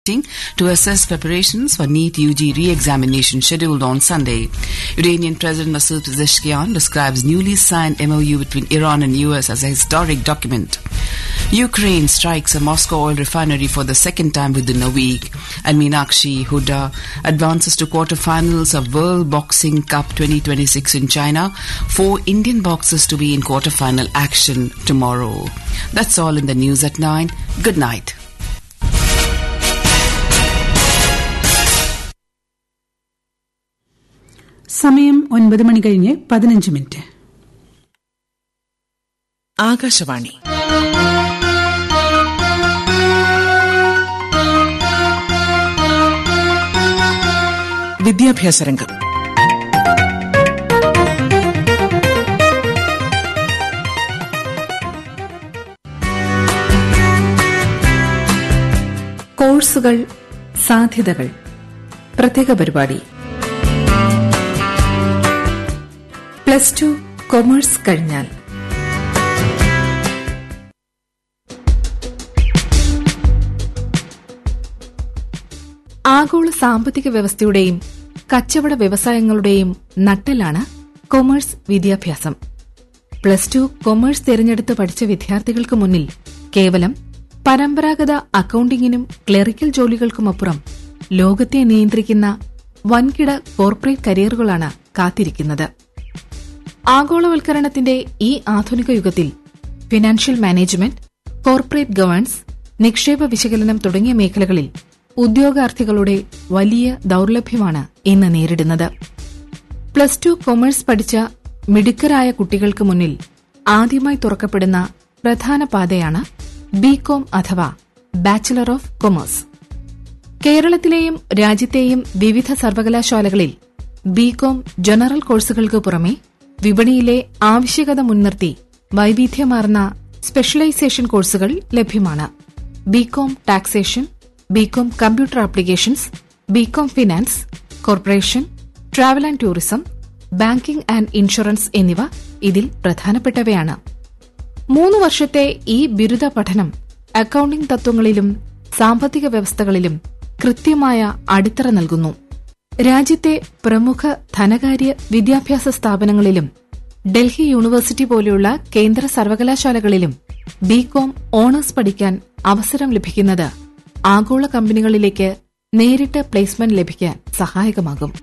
to assess preparations for NEET UG re-examination scheduled on Sunday. Iranian President Masoud Pezeshkian describes newly signed MOU between Iran and US as a historic document. Ukraine strikes a Moscow oil refinery for the second time within a week. And Meenakshi Huda advances to quarterfinals of World Boxing Cup 2026 in China. Four Indian boxers to be in quarterfinal action tomorrow. That's all in the news at 9. Good night. സമയം ഒൻപത് മണി കഴിഞ്ഞ് പതിനഞ്ച് minute Akashvani വിദ്യാഭ്യാസ രംഗം കോഴ്സുകൾ സാധ്യതകൾ പ്രത്യേക പരിപാടി പ്ലസ് ടു കൊമേഴ്സ് കഴിഞ്ഞാൽ ആഗോള സാമ്പത്തിക വ്യവസ്ഥയുടെയും കച്ചവട വ്യവസായങ്ങളുടെയും നട്ടെല്ലാണ് കൊമേഴ്സ് വിദ്യാഭ്യാസം പ്ലസ് ടു കൊമേഴ്സ് തിരഞ്ഞെടുത്ത് പഠിച്ച വിദ്യാർത്ഥികൾക്ക് മുന്നിൽ കേവലം പരമ്പരാഗത അക്കൌണ്ടിംഗിനും ക്ലറിക്കൽ ജോലികൾക്കുമപ്പുറം ലോകത്തെ നിയന്ത്രിക്കുന്ന വൻകിട കോർപ്പറേറ്റ് കരിയറുകളാണ് കാത്തിരിക്കുന്നത് ആഗോളവൽക്കരണത്തിന്റെ ഈ ആധുനിക യുഗത്തിൽ ഫിനാൻഷ്യൽ മാനേജ്മെന്റ് കോർപ്പറേറ്റ് ഗവേൺസ് നിക്ഷേപ വിശകലനം തുടങ്ങിയ മേഖലകളിൽ ഉദ്യോഗാർത്ഥികളുടെ വലിയ ദൌർലഭ്യമാണ് ഇന്ന് നേരിടുന്നത് പ്ലസ് ടു കൊമേഴ്സ് പഠിച്ച മിടുക്കരായ കുട്ടികൾക്ക് മുന്നിൽ ആദ്യമായി തുറക്കപ്പെടുന്ന പ്രധാന പാതയാണ് ബികോം അഥവാ ബാച്ചിലർ ഓഫ് കൊമേഴ്സ് കേരളത്തിലെയും രാജ്യത്തെയും വിവിധ സർവകലാശാലകളിൽ ബികോം ജനറൽ കോഴ്സുകൾക്ക് പുറമെ വിപണിയിലെ ആവശ്യകത മുൻനിർത്തി വൈവിധ്യമാർന്ന സ്പെഷ്യലൈസേഷൻ കോഴ്സുകൾ ലഭ്യമാണ് B Com taxation B Com computer applications B Com finance corporation travel and tourism banking and insurance എന്നിവ ഇതിൽ പ്രധാനപ്പെട്ടവയാണ് മൂന്ന് വർഷത്തെ ഈ ബിരുദ പഠനം അക്കൌണ്ടിംഗ് തത്വങ്ങളിലും സാമ്പത്തിക വ്യവസ്ഥകളിലും കൃത്യമായ അടിത്തറ നൽകുന്നു രാജ്യത്തെ പ്രമുഖ ധനകാര്യ വിദ്യാഭ്യാസ സ്ഥാപനങ്ങളിലും ഡൽഹി യൂണിവേഴ്സിറ്റി പോലെയുള്ള കേന്ദ്ര സർവകലാശാലകളിലും ബികോം ഓണേഴ്സ് പഠിക്കാൻ അവസരം ലഭിക്കുന്നത് ആഗോള കമ്പനികളിലേക്ക് നേരിട്ട് പ്ലേസ്മെന്റ് ലഭിക്കാൻ സഹായകമാകും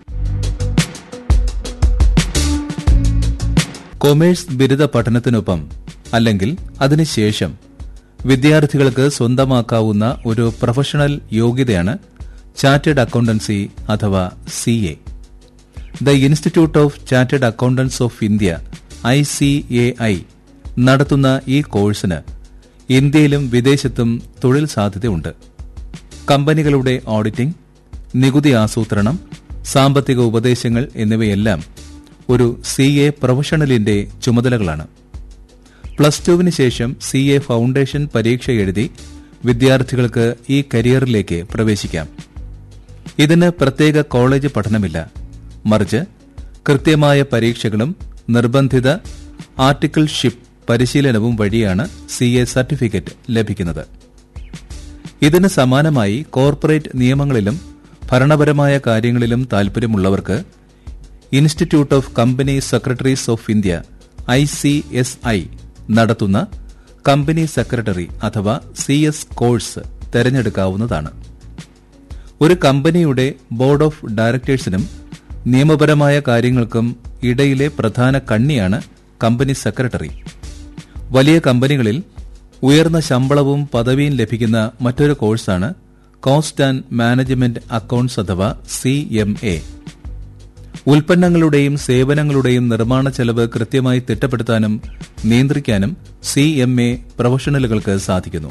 കൊമേഴ്സ് ബിരുദ പഠനത്തിനൊപ്പം അല്ലെങ്കിൽ അതിനുശേഷം വിദ്യാർത്ഥികൾക്ക് സ്വന്തമാക്കാവുന്ന ഒരു പ്രൊഫഷണൽ യോഗ്യതയാണ് ചാർട്ടേഡ് അക്കൌണ്ടൻസി അഥവാ C A the institute of chartered accountants of India I C A I നടത്തുന്ന ഈ കോഴ്സിന് ഇന്ത്യയിലും വിദേശത്തും തൊഴിൽ സാധ്യതയുണ്ട് കമ്പനികളുടെ ഓഡിറ്റിംഗ് നികുതി ആസൂത്രണം സാമ്പത്തിക ഉപദേശങ്ങൾ എന്നിവയെല്ലാം ഒരു സി എ പ്രൊഫഷണലിന്റെ ചുമതലകളാണ് പ്ലസ് ടുവിന് ശേഷം സി എ ഫൌണ്ടേഷൻ പരീക്ഷ എഴുതി വിദ്യാർത്ഥികൾക്ക് ഈ കരിയറിലേക്ക് പ്രവേശിക്കാം ഇതിന് പ്രത്യേക കോളേജ് പഠനമില്ല മറിച്ച് കൃത്യമായ പരീക്ഷകളും നിർബന്ധിത ആർട്ടിക്കിൾഷിപ്പ് പരിശീലനവും വഴിയാണ് സി എ സർട്ടിഫിക്കറ്റ് ലഭിക്കുന്നത് ഇതിന് സമാനമായി കോർപ്പറേറ്റ് നിയമങ്ങളിലും ഭരണപരമായ കാര്യങ്ങളിലും താൽപര്യമുള്ളവർക്ക് institute of company secretaries of India I C S I നടത്തുന്ന കമ്പനി സെക്രട്ടറി അഥവാ സി എസ് കോഴ്സ് തെരഞ്ഞെടുക്കാവുന്നതാണ് ഒരു കമ്പനിയുടെ ബോർഡ് ഓഫ് ഡയറക്ടേഴ്സിനും നിയമപരമായ കാര്യങ്ങൾക്കും ഇടയിലെ പ്രധാന കണ്ണിയാണ് കമ്പനി സെക്രട്ടറി വലിയ കമ്പനികളിൽ ഉയർന്ന ശമ്പളവും പദവിയും ലഭിക്കുന്ന മറ്റൊരു കോഴ്സാണ് കോസ്റ്റ് ആൻഡ് മാനേജ്മെന്റ് അക്കൌണ്ട്സ് അഥവാ സി എം എ ഉൽപ്പന്നങ്ങളുടെയും സേവനങ്ങളുടെയും നിർമ്മാണ ചെലവ് കൃത്യമായി തിട്ടപ്പെടുത്താനും നിയന്ത്രിക്കാനും സി എം എ പ്രൊഫഷണലുകൾക്ക് സാധിക്കുന്നു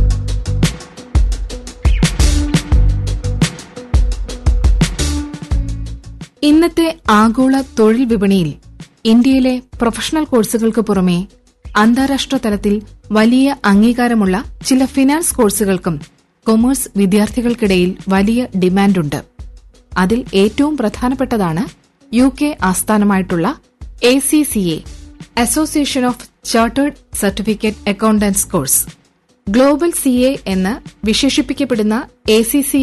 ഇന്നത്തെ ആഗോള തൊഴിൽ വിപണിയിൽ ഇന്ത്യയിലെ പ്രൊഫഷണൽ കോഴ്സുകൾക്ക് പുറമെ അന്താരാഷ്ട്ര തലത്തിൽ വലിയ അംഗീകാരമുള്ള ചില ഫിനാൻസ് കോഴ്സുകൾക്കും കൊമേഴ്സ് വിദ്യാർത്ഥികൾക്കിടയിൽ വലിയ ഡിമാൻഡുണ്ട് അതിൽ ഏറ്റവും പ്രധാനപ്പെട്ടതാണ് യു കെ ആസ്ഥാനമായിട്ടുള്ള A C C A association of chartered certificate accountants course global C A എന്ന് വിശേഷിപ്പിക്കപ്പെടുന്ന എ സി സി